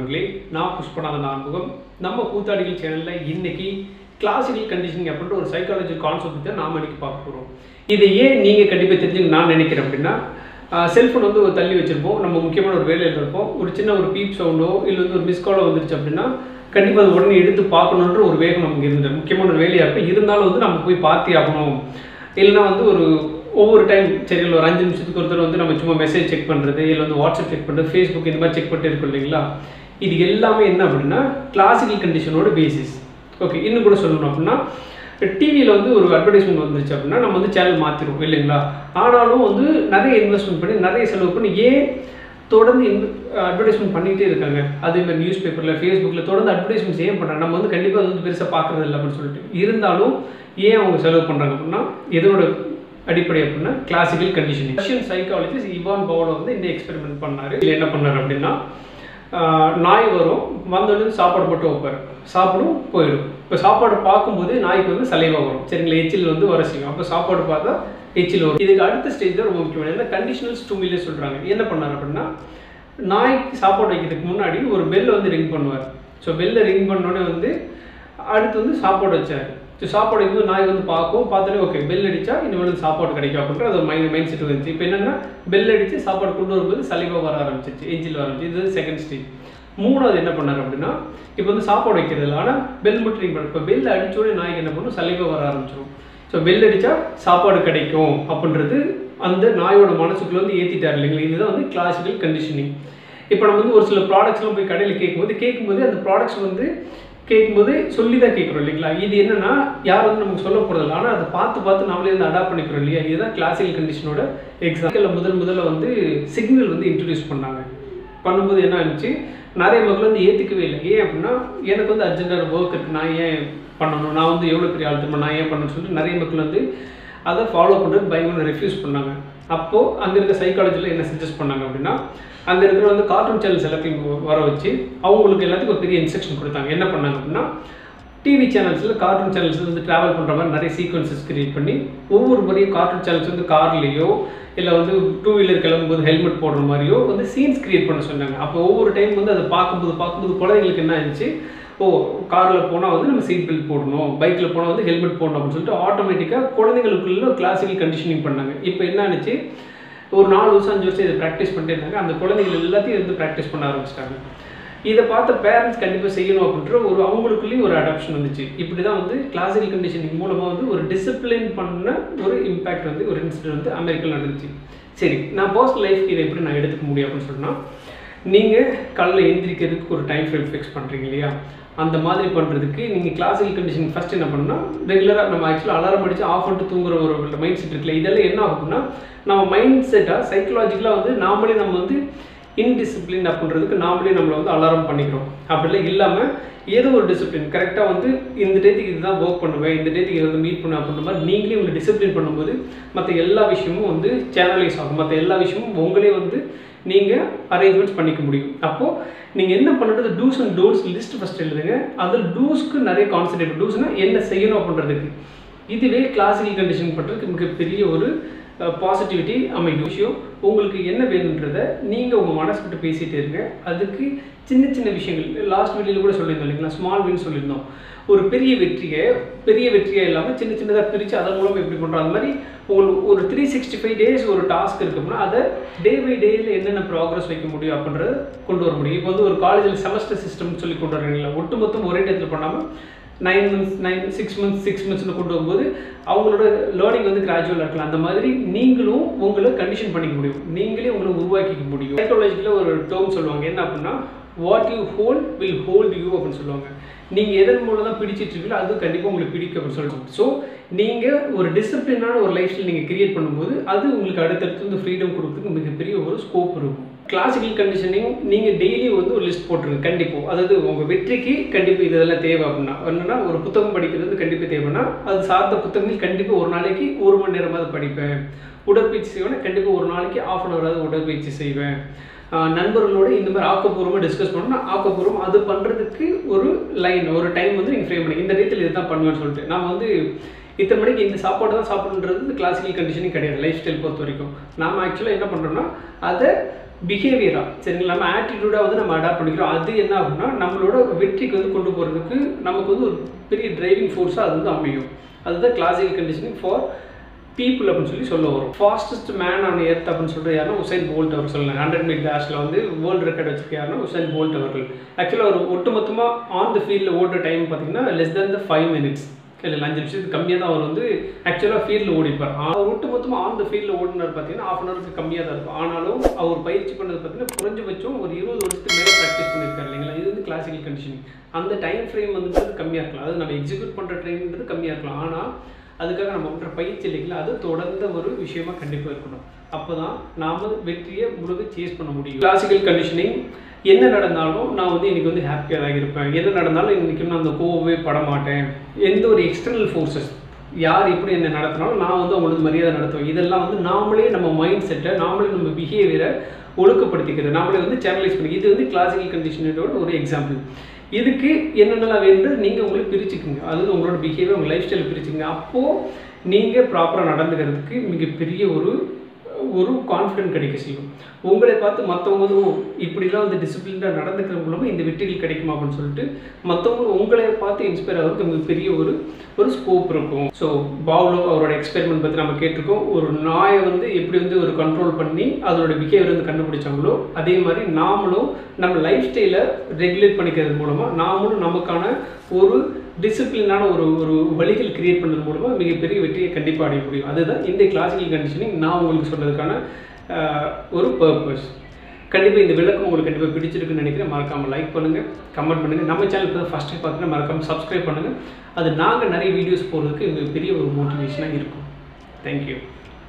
நண்பர்களே நான் புஷ்பநாதன் ஆறுமுகம் நம்ம கூத்தாடிகள் சேனலில் இன்னைக்கு கிளாசிக்கல் கண்டிஷனிங் அப்படின்ற ஒரு சைக்காலஜி கான்செப்ட் தான் நாம் இன்னைக்கு பார்க்க போகிறோம் இதை ஏன் நீங்கள் கண்டிப்பாக தெரிஞ்சுங்க நான் நினைக்கிறேன் அப்படின்னா செல்ஃபோன் வந்து ஒரு தள்ளி வச்சுருப்போம் நம்ம முக்கியமான ஒரு வேலையில் இருப்போம் ஒரு சின்ன ஒரு பீப் சவுண்டோ இல்லை வந்து ஒரு மிஸ் காலோ வந்துருச்சு அப்படின்னா கண்டிப்பாக அது உடனே எடுத்து பார்க்கணுன்ற ஒரு வேகம் நமக்கு இருந்தது முக்கியமான ஒரு வேலையாக இருக்கும் இருந்தாலும் வந்து நம்ம போய் பார்த்தே ஆகணும் இல்லைன்னா வந்து ஒரு ஒவ்வொரு டைம் சரி இல்லை ஒரு அஞ்சு நிமிஷத்துக்கு ஒருத்தர் வந்து நம்ம சும்மா மெசேஜ் செக் பண்ணுறது இல்லை வந்து வாட்ஸ்அப் செக் பண்ணுறது ஃபேஸ்புக் இந்த மாதிரி செக் பண்ணிட்டு இருக்கோம் இல்லைங்களா இது எல்லாமே என்ன அப்படின்னா கிளாசிக்கல் கண்டிஷனோட பேசிஸ் ஓகே இன்னும் கூட சொல்லணும் அப்படின்னா டிவியில் வந்து ஒரு அட்வர்டைஸ்மெண்ட் வந்துருச்சு அப்படின்னா நம்ம வந்து சேனல் மாற்றிடுவோம் இல்லைங்களா ஆனாலும் வந்து நிறைய இன்வெஸ்ட்மெண்ட் பண்ணி நிறைய செலவு பண்ணி ஏன் தொடர்ந்து அட்வர்டைஸ்மெண்ட் பண்ணிகிட்டே இருக்காங்க அதே மாதிரி நியூஸ் பேப்பரில் ஃபேஸ்புக்கில் தொடர்ந்து அட்வர்டைஸ்மெண்ட்ஸ் ஏன் பண்ணுறாங்க நம்ம வந்து கண்டிப்பாக அது வந்து பெருசாக பார்க்குறது இல்லை அப்படின்னு சொல்லிட்டு இருந்தாலும் ஏன் அவங்க செலவு பண்ணுறாங்க அப்படின்னா எதோட அடிப்படை அப்படின்னா classical conditioning Russian psychologist Ivan Pavlov வந்து இந்த எக்ஸ்பெரிமெண்ட் பண்ணார் இதில் என்ன பண்ணார் அப்படின்னா ஆஹ் நாய் வரும் வந்தோடனே சாப்பாடு மட்டும் வைப்பார் சாப்பிடும் போயிடும் இப்போ சாப்பாடு பார்க்கும்போது நாய்க்கு வந்து சலைவா வரும் சரிங்களா எச்சில் வந்து வர செய்யும் அப்போ சாப்பாடு பார்த்தா எச்சில் வரும் இதுக்கு அடுத்த ஸ்டேஜ் தான் ரொம்ப முக்கியமான என்ன கண்டிஷனல் ஸ்டூமிலே சொல்கிறாங்க என்ன பண்ணார் அப்படின்னா நாய்க்கு சாப்பாடு வைக்கிறதுக்கு முன்னாடி ஒரு பெல்லை வந்து ரிங் பண்ணுவார் ஸோ பெல்லை ரிங் பண்ணோடனே வந்து அடுத்து வந்து சாப்பாடு வச்சார் ஸோ சாப்பாடு வந்து நாய் வந்து பார்க்கும் பார்த்தாலே ஓகே பெல் அடித்தா இனிமேல் வந்து சாப்பாடு கிடைக்கும் அப்படின்ற அது மைண்ட் மைண்ட் செட் வந்துச்சு இப்போ என்னென்னா பெல் அடித்து சாப்பாடு கொண்டு வரும்போது சலிவாக வர ஆரம்பிச்சிச்சு எஞ்சில் வர ஆரம்பிச்சு இது செகண்ட் ஸ்டேஜ் மூணாவது என்ன பண்ணார் அப்படின்னா இப்போ வந்து சாப்பாடு வைக்கிறது இல்லை ஆனால் பெல் மட்டும் ரிங் பண்ண இப்போ பெல் அடித்தோடனே நாய்க்கு என்ன பண்ணும் சலிவாக வர ஆரம்பிச்சிடும் ஸோ பெல் அடித்தா சாப்பாடு கிடைக்கும் அப்படின்றது அந்த நாயோட மனசுக்குள்ள வந்து ஏற்றிட்டார் இல்லைங்களா இதுதான் வந்து கிளாசிக்கல் கண்டிஷனிங் இப்போ நம்ம வந்து ஒரு சில ப்ராடக்ட்ஸ்லாம் போய் கடையில் கேட்கும்போது கேட்கும்போது அந்த ப்ராடக்ட்ஸ் வந்து கேட்கும்போது சொல்லி தான் கேட்குறோம் இல்லைங்களா இது என்னன்னா யார் வந்து நமக்கு சொல்ல போகிறதில்ல ஆனால் அதை பார்த்து பார்த்து நம்மளே வந்து அடாப்ட் பண்ணிக்கிறோம் இல்லையா இதுதான் கிளாசிக்கல் கண்டிஷனோட எக்ஸாம்பிள் முதல் முதல்ல வந்து சிக்னல் வந்து இன்ட்ரடியூஸ் பண்ணாங்க பண்ணும்போது என்ன ஆச்சு நிறைய மக்கள் வந்து ஏற்றுக்கவே இல்லை ஏன் அப்படின்னா எனக்கு வந்து அர்ஜென்டான ஒர்க் இருக்குது நான் ஏன் பண்ணணும் நான் வந்து எவ்வளோ பெரிய ஆள் திரும்ப நான் ஏன் பண்ணணும்னு சொல்லிட்டு நிறைய மக்கள் வந்து அதை ஃபாலோ பண்ணுறது பயங்கர ரெஃப்யூஸ் பண்ணாங்க அப்போது அங்கே இருக்க சைக்காலஜியில் என்ன சஜஸ்ட் பண்ணாங்க அப்படின்னா அங்கே இருக்கிற வந்து கார்ட்டூன் சேனல்ஸ் எல்லாத்தையும் வர வச்சு அவங்களுக்கு எல்லாத்துக்கும் ஒரு பெரிய இன்ஸ்ட்ரக்ஷன் கொடுத்தாங்க என்ன பண்ணாங்க அப்படின்னா டிவி சேனல்ஸில் கார்ட்டூன் சேனல்ஸ் வந்து ட்ராவல் பண்ணுற மாதிரி நிறைய சீக்வன்சஸ் கிரியேட் பண்ணி ஒவ்வொரு முறையும் கார்ட்டூன் சேனல்ஸ் வந்து கார்லேயோ இல்லை வந்து டூ வீலர் கிளம்பும்போது ஹெல்மெட் போடுற மாதிரியோ வந்து சீன்ஸ் கிரியேட் பண்ண சொன்னாங்க அப்போ ஒவ்வொரு டைம் வந்து அதை பார்க்கும்போது பார்க்கும்போது குழந்தைங்களுக்கு என்ன ஆயிடுச்சு ஓ காரில் போனால் வந்து நம்ம சீட் பெல்ட் போடணும் பைக்கில் போனால் வந்து ஹெல்மெட் போடணும் அப்படின்னு சொல்லிட்டு ஆட்டோமேட்டிக்காக குழந்தைங்களுக்குள்ள கிளாசிக்கல் கண்டிஷனிங் பண்ணாங்க இப்போ என்ன ஆனிச்சு ஒரு நாலு வருஷம் அஞ்சு வருஷம் இதை ப்ராக்டிஸ் பண்ணிட்டே இருந்தாங்க அந்த குழந்தைகள் எல்லாத்தையும் வந்து ப்ராக்டிஸ் பண்ண ஆரம்பிச்சிட்டாங்க இதை பார்த்த பேரண்ட்ஸ் கண்டிப்பாக செய்யணும் அப்படின்ற ஒரு அவங்களுக்குள்ளேயும் ஒரு அடாப்ஷன் வந்துச்சு இப்படி தான் வந்து கிளாசிக்கல் கண்டிஷனிங் மூலமாக வந்து ஒரு டிசிப்ளின் பண்ண ஒரு இம்பேக்ட் வந்து ஒரு இன்சிடென்ட் வந்து அமெரிக்காவில் நடந்துச்சு சரி நான் பர்சனல் லைஃப்க்கு இதை எப்படி நான் எடுத்துக்க முடியும் அப்படின்னு சொன்னால் நீங்கள் காலையில் எந்திரிக்கிறதுக்கு ஒரு டைம் ஃப்ரேம் ஃபிக்ஸ் பண்ணுறீங்க இல்லையா அந்த மாதிரி பண்ணுறதுக்கு நீங்கள் கிளாசிக்கல் கண்டிஷன் ஃபஸ்ட் என்ன பண்ணால் ரெகுலராக நம்ம ஆக்சுவலாக அலாரம் அடித்து ஆஃப் பண்ணிட்டு தூங்குற ஒரு மைண்ட் செட் இருக்குல்ல இதெல்லாம் என்ன ஆகும்னா நம்ம மைண்ட் செட்டாக சைக்கலாஜிக்கலாக வந்து நாமளே நம்ம வந்து இன்டிசிப்ளின் அப்படின்றதுக்கு நாமளே நம்மளை வந்து அலாரம் பண்ணிக்கிறோம் அப்படிலாம் இல்லாமல் ஏதோ ஒரு டிசிப்ளின் கரெக்டாக வந்து இந்த டேத்துக்கு இதுதான் ஒர்க் பண்ணுவேன் இந்த டேத்துக்கு இதை வந்து மீட் பண்ணுவேன் அப்படின்ற மாதிரி நீங்களே உங்களை டிசிப்ளின் பண்ணும்போது மற்ற எல்லா விஷயமும் வந்து சேனலைஸ் ஆகும் மற்ற எல்லா விஷயமும் உங்களே வந்து நீங்கள் அரேஞ்ச்மெண்ட்ஸ் பண்ணிக்க முடியும் அப்போது நீங்கள் என்ன பண்ணுறது do's and don'ts list first எழுதுங்க அதில் டூஸ்க்கு நிறைய கான்சன்ட்ரேட் டூஸ்னால் என்ன செய்யணும் அப்படின்றதுக்கு இதுவே கிளாசிக்கல் கண்டிஷன் பண்ணுறதுக்கு மிகப்பெரிய ஒரு பாசிட்டிவிட்டி அமைக்கும் விஷயம் உங்களுக்கு என்ன வேணுன்றதை நீங்கள் உங்கள் மனசு விட்டு பேசிகிட்டே இருங்க அதுக்கு சின்ன சின்ன விஷயங்கள் லாஸ்ட் வீடியோவில் கூட சொல்லியிருந்தோம் இல்லைங்களா ஸ்மால் வின் சொல்லியிருந்தோம் ஒரு பெரிய வெற்றியை பெரிய வெற்றியாக இல்லாமல் சின்ன சின்னதாக பிரித்து அதன் மூலம் எப்படி பண்ணுறோம் அது மாதிரி உங்களுக்கு ஒரு த்ரீ சிக்ஸ்டி ஃபைவ் டேஸ் ஒரு டாஸ்க் இருக்கும்னா அதை டே பை டேயில் என்னென்ன ப்ராக்ரஸ் வைக்க முடியும் அப்படின்றத கொண்டு வர முடியும் இப்போ வந்து ஒரு காலேஜில் செமஸ்டர் சிஸ்டம்னு சொல்லி கொண்டு வரீங்களா ஒட்டு மொத்தம் ஒரே டேத்தில் பண்ணாமல் nine months nine six months six மந்த்ஸ்னு கொண்டு வரும்போது அவங்களோட லேர்னிங் வந்து கிராஜுவலாக இருக்கலாம் அந்த மாதிரி நீங்களும் உங்களை கண்டிஷன் பண்ணிக்க முடியும் நீங்களே உங்களை உருவாக்கிக்க முடியும் சைக்காலஜிக்கில் ஒரு டேர்ம் சொல்லுவாங்க என்ன அப்படின்னா what you hold will hold you அப்படின்னு சொல்லுவாங்க நீங்கள் எதன் மூலம் தான் பிடிச்சிட்டு இருக்கீங்களோ அது கண்டிப்பாக உங்களுக்கு பிடிக்கும் அப்படின்னு சொல்லுவாங்க ஸோ நீங்கள் ஒரு டிசிப்ளினான ஒரு லைஃப் ஸ்டைல் நீங்கள் கிரியேட் பண்ணும்போது அது உங்களுக்கு அடுத்தடுத்து வந்து ஃப்ரீடம் கொடுக்குறதுக்கு மிகப்பெரிய ஒரு ஸ்கோப் இருக்கும் கிளாசிக்கல் கண்டிஷனிங் நீங்கள் டெய்லி வந்து ஒரு லிஸ்ட் போட்டுருங்க கண்டிப்பாக அதாவது உங்கள் வெற்றிக்கு கண்டிப்பாக இதெல்லாம் தேவை அப்படின்னா என்னன்னா ஒரு புத்தகம் படிக்கிறது கண்டிப்பாக தேவைன்னா அது சார்ந்த புத்தகங்கள் கண்டிப்பாக ஒரு நாளைக்கு ஒரு மணி நேரமாவது படிப்பேன் உடற்பயிற்சி செய்வேன்னா கண்டிப்பாக ஒரு நாளைக்கு ஆஃப் அன் ஹவராவது உடற்பயிற்சி செய்வேன் நண்பர்களோட இந்த மாதிரி ஆக்கப்பூர்வமாக டிஸ்கஸ் பண்ணணும் ஆக்கப்பூர்வம் அது பண்ணுறதுக்கு ஒரு லைன் ஒரு டைம் வந்து நீங்கள் ஃப்ரேம் பண்ணி இந்த ரீதியில் இதுதான் பண்ணுவேன்னு சொல்லிட்டு நான் வந்து இத்தனை மணிக்கு இந்த சாப்பாடு தான் சாப்பிடுன்றது கிளாசிக்கல் கண்டிஷனிங் கிடையாது லைஃப் ஸ்டைல் பொறுத்த வரைக்கும் நாம் ஆக்சுவலாக என்ன பண்ணுறோன்னா அதை பிஹேவியராக சரிங்களா நம்ம ஆட்டிடியூடாக வந்து நம்ம அடாப்ட் பண்ணிக்கிறோம் அது என்ன ஆகும்னா நம்மளோட வெற்றிக்கு வந்து கொண்டு போகிறதுக்கு நமக்கு வந்து ஒரு பெரிய டிரைவிங் ஃபோர்ஸாக அது வந்து அமையும் அதுதான் கிளாசிக்கல் கண்டிஷனிங் ஃபார் பீப்புள் அப்படின்னு சொல்லி சொல்ல வரும் ஃபாஸ்டஸ்ட் மேன் ஆன் எர்த் அப்படின்னு சொல்லிட்டு யாருன்னா உசைன் போல்ட் அவர் சொல்லலாம் ஹண்ட்ரட் மீட் டேஷில் வந்து வேர்ல்டு ரெக்கார்ட் வச்சிருக்க யாருன்னா உசைன் போல்ட் அவர்கள் ஆக்சுவலாக ஒரு ஒட்டுமொத்தமாக ஆன் த ஃபீல்டில் ஓடுற டைம் பார்த்தீங்கன்னா less than the five minutes இல்லை அஞ்சு நிமிஷத்துக்கு கம்மியாக தான் அவர் வந்து ஆக்சுவலாக ஃபீல்டில் ஓடிப்பார் அவர் ஒட்டு மொத்தமாக ஆன் த ஃபீல்டில் ஓடினார் பார்த்தீங்கன்னா ஆஃப் அன் ஹவருக்கு கம்மியாக தான் இருக்கும் ஆனாலும் அவர் பயிற்சி பண்ணது பார்த்தீங்கன்னா குறைஞ்சபட்சம் ஒரு இருபது வருஷத்துக்கு மேலே ப்ராக்டிஸ் பண்ணியிருக்காரு இல்லைங்களா இது வந்து கிளாசிக்கல் கண்டிஷனிங் அந்த டைம் ஃப்ரேம் வந்துட்டு கம்மியாக இருக்கலாம் அது நம்ம எக்ஸிக்யூட் பண்ணுற ட்ரெயின்ன்றது கம்மியாக இருக்கலாம் ஆனால் அதுக்காக நம்ம பண்ணுற பயிற்சி இல்லைங்களா அது தொடர்ந்த ஒரு விஷயமா கண்டிப்பாக இருக்கணும் அப்போ தான் நாம் வெற்றியை முழுக்க சேஸ் பண்ண முடியும் கிளாசிக்கல் கண்டிஷனிங் என்ன நடந்தாலும் நான் வந்து இன்னைக்கு வந்து ஹாப்பியாக தான் இருப்பேன் என்ன நடந்தாலும் இன்றைக்கி நான் அந்த கோவமே பட மாட்டேன் எந்த ஒரு எக்ஸ்டர்னல் ஃபோர்ஸஸ் யார் எப்படி என்ன நடத்தினாலும் நான் வந்து அவங்களுக்கு மரியாதை நடத்துவேன் இதெல்லாம் வந்து நாமளே நம்ம மைண்ட் செட்டை நாமளே நம்ம பிஹேவியரை ஒழுக்கப்படுத்திக்கிறது நாமளே வந்து சேனலைஸ் பண்ணி இது வந்து கிளாசிக்கல் கண்டிஷனோட ஒரு எக்ஸாம்பிள் இதுக்கு என்னென்னலாம் வேணும் நீங்கள் உங்களுக்கு பிரிச்சுக்குங்க அதாவது உங்களோட பிஹேவியர் உங்கள் லைஃப் ஸ்டைல் பிரிச்சுக்குங்க அப்போது நீங்கள் ப்ராப்பராக நடந்துக்கிறதுக்கு மிகப்பெரிய ஒரு ஒரு கான்ஃபிடென்ட் கிடைக்க செய்யும் உங்களை பார்த்து மற்றவங்க வந்து ஓ இப்படிலாம் வந்து டிசிப்ளினாக நடந்துக்கிற மூலமாக இந்த வெற்றிகள் கிடைக்குமா அப்படின்னு சொல்லிட்டு மற்றவங்க உங்களை பார்த்து இன்ஸ்பயர் ஆகிறதுக்கு மிகப்பெரிய ஒரு ஒரு ஸ்கோப் இருக்கும் ஸோ பாவ்லோ அவரோட எக்ஸ்பெரிமெண்ட் பற்றி நம்ம கேட்டிருக்கோம் ஒரு நாயை வந்து எப்படி வந்து ஒரு கண்ட்ரோல் பண்ணி அதோட பிஹேவியர் வந்து கண்டுபிடிச்சாங்களோ அதே மாதிரி நாமளும் நம்ம லைஃப் ஸ்டைலை ரெகுலேட் பண்ணிக்கிறது மூலமாக நாமளும் நமக்கான ஒரு டிசிப்ளினான ஒரு ஒரு வழிகள் கிரியேட் பண்ணுறது மூலமாக மிகப்பெரிய வெற்றியை கண்டிப்பாக அடைய முடியும் அதுதான் இந்த கிளாசிக்கல் கண்டிஷனிங் நான் உங்களுக்கு சொன்னதுக்கான ஆஹ், ஒரு பர்பஸ் கண்டிப்பாக இந்த விளக்கம் உங்களுக்கு கண்டிப்பாக பிடிச்சிருக்குன்னு நினைக்கிறேன் மறக்காமல் லைக் பண்ணுங்கள் கமெண்ட் பண்ணுங்கள் நம்ம சேனல் இப்போ ஃபஸ்ட் டைம் பார்த்தீங்கன்னா மறக்காமல் சப்ஸ்கிரைப் பண்ணுங்கள் அது நாங்கள் நிறைய வீடியோஸ் போடுறதுக்கு எங்களுக்கு பெரிய ஒரு மோட்டிவேஷனாக இருக்கும் தேங்க்யூ